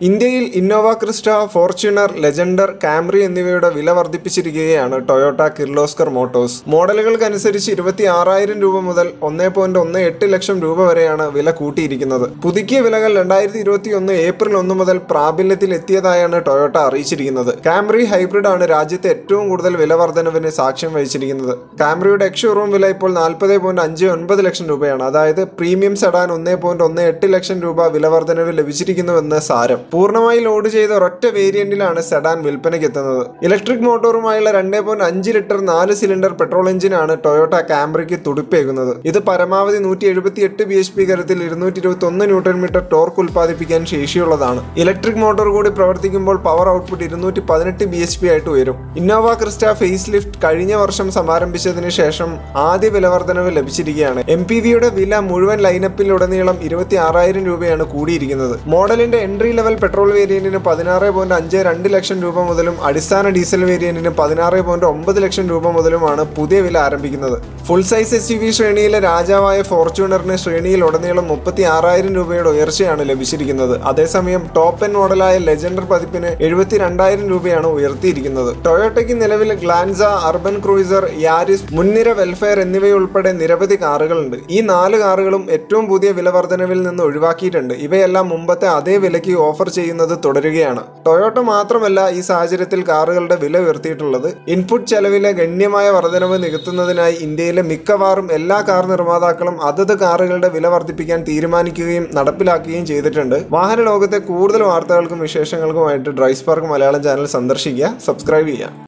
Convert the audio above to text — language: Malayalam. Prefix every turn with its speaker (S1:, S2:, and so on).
S1: ഇന്ത്യയിൽ Innova Crysta Fortuner Legender Camry എന്നിവയുടെ വില വർദ്ധിപ്പിച്ചിരിക്കുകയാണ് ടൊയോട്ട കിർലോസ്കർ മോട്ടോഴ്സ് മോഡലുകൾക്കനുസരിച്ച് ഇരുപത്തി ആറായിരം രൂപ മുതൽ ഒന്നേ പോയിന്റ് ഒന്ന് എട്ട് ലക്ഷം രൂപ വരെയാണ് വില കൂട്ടിയിരിക്കുന്നത് പുതുക്കിയ വിലകൾ രണ്ടായിരത്തി ഇരുപത്തി ഒന്ന് ഏപ്രിൽ ഒന്ന് മുതൽ പ്രാബല്യത്തിൽ എത്തിയതായാണ് ടൊയോട്ട അറിയിച്ചിരിക്കുന്നത് കാംറി ഹൈബ്രിഡ് ആണ് രാജ്യത്തെ ഏറ്റവും കൂടുതൽ വില വർധനവിന് സാക്ഷ്യം വഹിച്ചിരിക്കുന്നത് കാംറിയുടെ എക്സ് ഷോറൂം വില ഇപ്പോൾ നാൽപ്പത് പോയിന്റ് അഞ്ച് ഒൻപത് ലക്ഷം രൂപയാണ് അതായത് പ്രീമിയം സെഡാൻ ഒന്നേ പോയിന്റ് ഒന്ന് എട്ട് ലക്ഷം രൂപ വില വർധനവ് ലഭിച്ചിരിക്കുന്നുവെന്ന് സാരം പൂർണ്ണമായി ലോഡ് ചെയ്ത ഒരൊറ്റ വേരിയന്റിലാണ് സെഡാൻ വിൽപ്പനയ്ക്ക് എത്തുന്നത് ഇലക്ട്രിക് മോട്ടോറുമായുള്ള രണ്ടേ പോയിന്റ് അഞ്ച് ലിറ്റർ നാല് സിലിണ്ടർ പെട്രോൾ എഞ്ചിനാണ് ടൊയോട്ട കാംബ്രിക്ക് തുടിപ്പേകുന്നത് ഇത് പരമാവധി നൂറ്റി എഴുപത്തി എട്ട് ബി എച്ച് പി കരുത്തിൽ ഇരുന്നൂറ്റി ഇരുപത്തി ഒന്ന് ന്യൂട്ടൺ മീറ്റർ ടോർക്ക് ഉൽപ്പാദിപ്പിക്കാൻ ശേഷിയുള്ളതാണ് ഇലക്ട്രിക് മോട്ടോർ കൂടി പ്രവർത്തിക്കുമ്പോൾ പവർ ഔട്ട്പുട്ട് ഇരുന്നൂറ്റി പതിനെട്ട് ബി എച്ച് പി ആയിട്ട് ഉയരും ഇന്നോവ ക്രിസ്റ്റ ഫേസ് ലിഫ്റ്റ് കഴിഞ്ഞ വർഷം സമാരംഭിച്ചതിന് ശേഷം ആദ്യ വിലവർധനവ് ലഭിച്ചിരിക്കുകയാണ് എം പി വിയുടെ വില മുഴുവൻ ലൈനപ്പിലുടനീളം ഇരുപത്തി ആറായിരം രൂപയാണ് കൂടിയിരിക്കുന്നത് മോഡലിന്റെ എൻട്രി ലെവൽ പെട്രോൾ വേരിയന്റിന് പതിനാറ് പോയിന്റ് അഞ്ച് രണ്ട് ലക്ഷം രൂപ മുതലും അടിസ്ഥാന ഡീസൽ വേരിയന്റിന് പതിനാറ് പോയിന്റ് ഒമ്പത് ലക്ഷം രൂപ മുതലുമാണ് പുതിയ വില ആരംഭിക്കുന്നത് full size S U V ശ്രേണിയിലെ രാജാവായ ഫോർച്യൂണറിന് ശ്രേണിയിൽ ഉടനീളം മുപ്പത്തി ആറായിരം രൂപയുടെ ഉയർച്ചയാണ് ലഭിച്ചിരിക്കുന്നത് അതേസമയം ടോപ്പ് എൻ മോഡലായ ലെജൻഡർ പതിപ്പിന് എഴുപത്തി രണ്ടായിരം രൂപയാണ് ഉയർത്തിയിരിക്കുന്നത് ടൊയോട്ടയ്ക്ക് നിലവിൽ ഗ്ലാൻസ അർബൻ ക്രൂയിസർ യാരിസ് മുൻനിര വെൽഫെയർ എന്നിവയുൾപ്പെടെ നിരവധി കാറുകളുണ്ട് ഈ നാല് കാറുകളും ഏറ്റവും പുതിയ വില വർധനവിൽ നിന്ന് ഒഴിവാക്കിയിട്ടുണ്ട് ഇവയെല്ലാം മുമ്പത്തെ അതേ വിലയ്ക്ക് ഓഫർ ചെയ്യുന്നത് തുടരുകയാണ് ടൊയോട്ട മാത്രമല്ല ഈ സാഹചര്യത്തിൽ കാറുകളുടെ വില ഉയർത്തിയിട്ടുള്ളത് ഇൻപുട്ട് ചെലവിലെ ഗണ്യമായ വർധനവ് നികത്തുന്നതിനായി ഇന്ത്യയിലെ മിക്കവാറും എല്ലാ കാർ നിർമ്മാതാക്കളും അതത് കാറുകളുടെ വില വർദ്ധിപ്പിക്കാൻ തീരുമാനിക്കുകയും നടപ്പിലാക്കുകയും ചെയ്തിട്ടുണ്ട് വാഹന ലോകത്തെ കൂടുതൽ വാർത്തകൾക്കും വിശേഷങ്ങൾക്കുമായിട്ട് ഡ്രൈസ് പാർക്ക് മലയാളം ചാനൽ സന്ദർശിക്കുക സബ്സ്ക്രൈബ് ചെയ്യുക